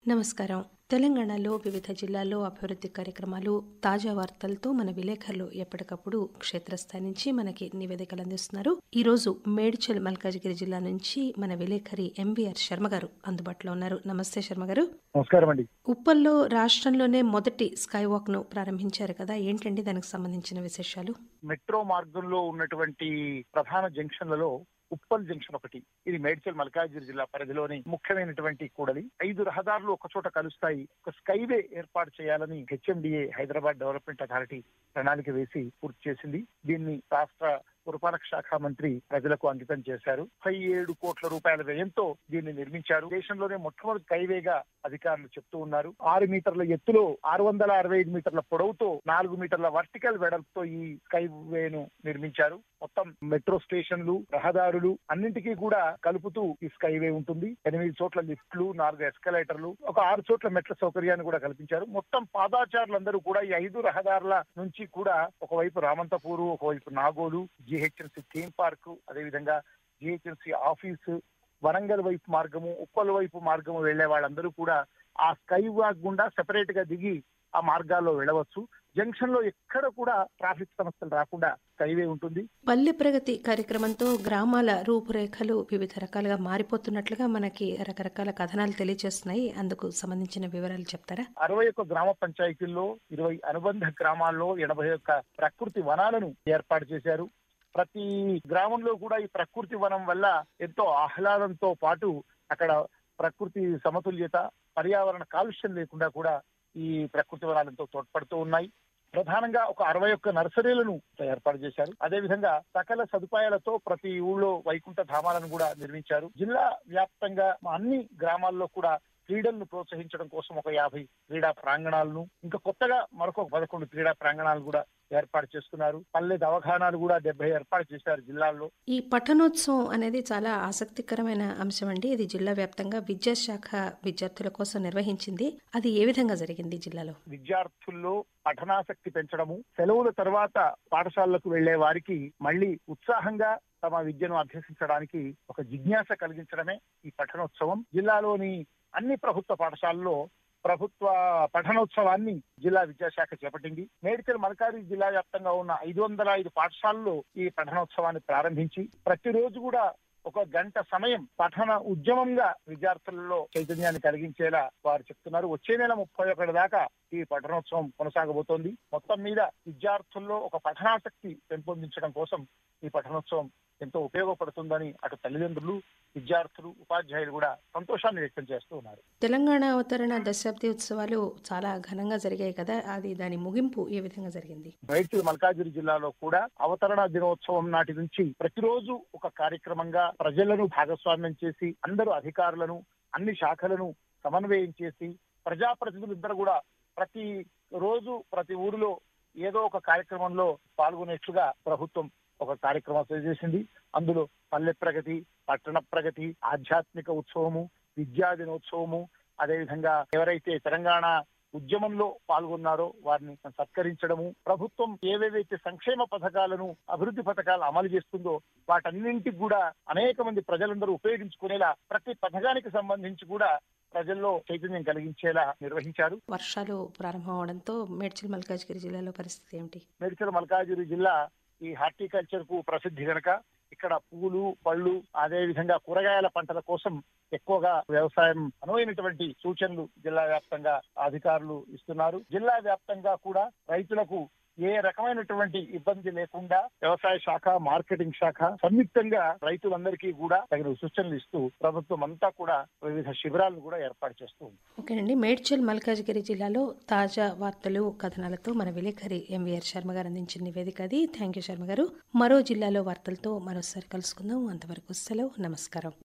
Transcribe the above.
నమస్కారం తెలంగాణలో వివిధ జిల్లాల్లో అభివృద్ధి కార్యక్రమాలు తాజా వార్తలతో మన విలేకరులు ఎప్పటికప్పుడు క్షేత్రస్థాయి నుంచి మనకి నివేదికలు అందిస్తున్నారు ఈ రోజు మేడ్చల్ మల్కాజిగిరి జిల్లా నుంచి మన విలేకరి ఎంవీఆర్ శర్మ గారు అందుబాటులో ఉన్నారు నమస్తే శర్మ గారు నమస్కారం అండి ఉప్పల్లో రాష్ట్రంలోనే మొదటి స్కై వాక్ ను ప్రారంభించారు కదా ఏంటండి దానికి సంబంధించిన విశేషాలు మెట్రో మార్గంలో ఉన్నటువంటి ప్రధాన జంక్షన్లలో ఉప్పల్ జంక్షన్ ఒకటి ఇది మేడ్చల్ మల్కాజిగిరి జిల్లా పరిధిలోని ముఖ్యమైనటువంటి కూడలి ఐదు రహదారులు ఒక చోట కలుస్తాయి ఒక స్కైవే ఏర్పాటు చేయాలని హెచ్ఎండిఏ హైదరాబాద్ డెవలప్మెంట్ అథారిటీ ప్రణాళిక వేసి పూర్తి చేసింది దీన్ని రాష్ట్ర పురపాలక శాఖ మంత్రి ప్రజలకు అంకితం చేశారు ముప్పై ఏడు కోట్ల రూపాయల వ్యయంతో దీన్ని నిర్మించారు దేశంలోనే మొట్టమొదటి స్కైవేగా అధికారులు చెప్తూ ఉన్నారు ఆరు మీటర్ల ఎత్తులో ఆరు వందల అరవై ఐదు మీటర్ల పొడవుతో నాలుగు మీటర్ల వర్టికల్ వెడల్పుతో ఈ స్కైవేను నిర్మించారు మొత్తం మెట్రో స్టేషన్లు రహదారులు అన్నింటికీ కూడా కలుపుతూ ఈ స్కైవే ఉంటుంది ఎనిమిది చోట్ల లిఫ్ట్లు నాలుగు ఎస్కలేటర్లు ఒక ఆరు చోట్ల మెట్ల సౌకర్యాన్ని కూడా కల్పించారు మొత్తం పాదాచారులందరూ కూడా ఈ ఐదు రహదారుల నుంచి కూడా ఒకవైపు రామంతపూరు ఒకవైపు నాగోలు జిహెచ్ఎంసీ థీమ్ పార్క్ అదేవిధంగా జిహెచ్ఎంసీ ఆఫీసు వరంగల్ వైపు మార్గము ఉప్పల్ వైపు మార్గము వెళ్లే వాళ్ళందరూ కూడా ఆ స్కై వాక్ గుండా సెపరేట్ గా దిగి ఆ మార్గాల్లో వెళ్ళవచ్చు జంక్షన్ లో ఎక్కడ కూడా ట్రాఫిక్ సమస్యలు రాకుండా స్కైవే ఉంటుంది పల్లె ప్రగతి కార్యక్రమంతో గ్రామాల రూపురేఖలు వివిధ రకాలుగా మారిపోతున్నట్లుగా మనకి రకరకాల కథనాలు తెలియజేస్తున్నాయి అందుకు సంబంధించిన వివరాలు చెప్తారా అరవై ఒక్క గ్రామ పంచాయతీల్లో ఇరవై అనుబంధ గ్రామాల్లో ఎనభై ఒక్క ప్రకృతి వనాలను ఏర్పాటు చేశారు ప్రతి గ్రామంలో కూడా ఈ ప్రకృతి వనం వల్ల ఎంతో ఆహ్లాదంతో పాటు అక్కడ ప్రకృతి సమతుల్యత పర్యావరణ కాలుష్యం లేకుండా కూడా ఈ ప్రకృతి వనాలు ఎంతో తోడ్పడుతూ ఉన్నాయి ప్రధానంగా ఒక అరవై ఒక్క నర్సరీలను ఏర్పాటు చేశారు అదే విధంగా సకల సదుపాయాలతో ప్రతి ఊళ్ళో వైకుంఠ ధామాలను కూడా నిర్మించారు జిల్లా వ్యాప్తంగా అన్ని గ్రామాల్లో కూడా క్రీడలను ప్రోత్సహించడం కోసం ఒక యాభై క్రీడా ప్రాంగణాలను ఇంకా కొత్తగా మరొక పదకొండు క్రీడా ప్రాంగణాలు కూడా ఏర్పాటు చేస్తున్నారు పల్లె దవాఖానాలు కూడా డెబ్బై ఏర్పాటు చేశారు జిల్లాల్లో ఈ పఠనోత్సవం అనేది చాలా ఆసక్తికరమైన అంశం అండి ఇది జిల్లా వ్యాప్తంగా విద్యాశాఖ విద్యార్థుల కోసం నిర్వహించింది అది ఏ విధంగా జరిగింది జిల్లాలో విద్యార్థుల్లో పఠనాసక్తి పెంచడము సెలవుల తర్వాత పాఠశాలలకు వెళ్లే వారికి మళ్ళీ ఉత్సాహంగా తమ విద్యను అభ్యసించడానికి ఒక జిజ్ఞాస కలిగించడమే ఈ పఠనోత్సవం జిల్లాలోని అన్ని ప్రభుత్వ పాఠశాలల్లో ప్రభుత్వ పఠనోత్సవాన్ని జిల్లా విద్యాశాఖ చేపట్టింది మేడ్చల్ మల్కారి జిల్లా వ్యాప్తంగా ఉన్న ఐదు వందల ఐదు పాఠశాలల్లో ఈ పఠనోత్సవాన్ని ప్రారంభించి ప్రతిరోజు కూడా ఒక గంట సమయం పఠన ఉద్యమంగా విద్యార్థులలో చైతన్యాన్ని కలిగించేలా వారు చెప్తున్నారు వచ్చే నెల ముప్పై ఒకటి దాకా ఈ పఠనోత్సవం కొనసాగబోతోంది మొత్తం మీద విద్యార్థుల్లో ఒక పఠనాసక్తి పెంపొందించడం కోసం ఈ పఠనోత్సవం ఎంతో ఉపయోగపడుతుందని అటు తల్లిదండ్రులు విద్యార్థులు ఉపాధ్యాయులు కూడా సంతోషాన్ని వ్యక్తం చేస్తూ ఉన్నారు తెలంగాణ అవతరణ దశాబ్ది ఉత్సవాలు చాలా ఘనంగా జరిగాయి కదా అది దాని ముగింపు ఏ విధంగా జరిగింది మేడ్చల్ మల్కాజిరి జిల్లాలో కూడా అవతరణ దినోత్సవం నాటి నుంచి ప్రతిరోజు ఒక కార్యక్రమంగా ప్రజలను భాగస్వామ్యం చేసి అందరూ అధికారులను అన్ని శాఖలను సమన్వయం చేసి ప్రజాప్రతినిధులు ఇద్దరు కూడా ప్రతి రోజు ప్రతి ఊరిలో ఏదో ఒక కార్యక్రమంలో పాల్గొనేట్లుగా ప్రభుత్వం ఒక కార్యక్రమం చేసింది అందులో పల్లె ప్రగతి పట్టణ ప్రగతి ఆధ్యాత్మిక ఉత్సవము విద్యా దినోత్సవము అదేవిధంగా ఎవరైతే తెలంగాణ ఉద్యమంలో పాల్గొన్నారో వారిని సత్కరించడము ప్రభుత్వం ఏవేవైతే సంక్షేమ పథకాలను అభివృద్ధి పథకాలు అమలు చేస్తుందో వాటన్నింటికి కూడా అనేక మంది ప్రజలందరూ ఉపయోగించుకునేలా ప్రతి పథకానికి సంబంధించి కూడా ప్రజల్లో చైతన్యం కలిగించేలా నిర్వహించారు వర్షాలు ప్రారంభం అవడంతో మేడ్చల్ మల్కాజ్గిరి జిల్లాలో పరిస్థితి ఏమిటి మేడ్చల్ మల్కాజిరి జిల్లా ఈ హార్టికల్చర్ కు ప్రసిద్ధి గనక ఇక్కడ పూలు పళ్ళు అదే విధంగా కూరగాయల పంటల కోసం ఎక్కువగా వ్యవసాయం అనువైనటువంటి సూచనలు జిల్లా వ్యాప్తంగా అధికారులు ఇస్తున్నారు జిల్లా వ్యాప్తంగా కూడా రైతులకు ఏ రకమైనటువంటి ఇబ్బంది లేకుండా వ్యవసాయ శాఖ మార్కెటింగ్ శాఖ సంయుక్తంగా రైతులందరికీ కూడా తగిన సూచనలు ఇస్తూ ప్రభుత్వం అంతా కూడా వివిధ శిబిరాలను కూడా ఏర్పాటు చేస్తూ ఉంది ఓకేనండి మేడ్చల్ మల్కాజ్గిరి జిల్లాలో తాజా వార్తలు కథనాలతో మన విలేకరి ఎంవీఆర్ శర్మ గారు అందించిన నివేదిక అది థ్యాంక్ యూ శర్మ గారు మరో జిల్లాలో వార్తలతో మరోసారి కలుసుకుందాం అంతవరకు సెలవు నమస్కారం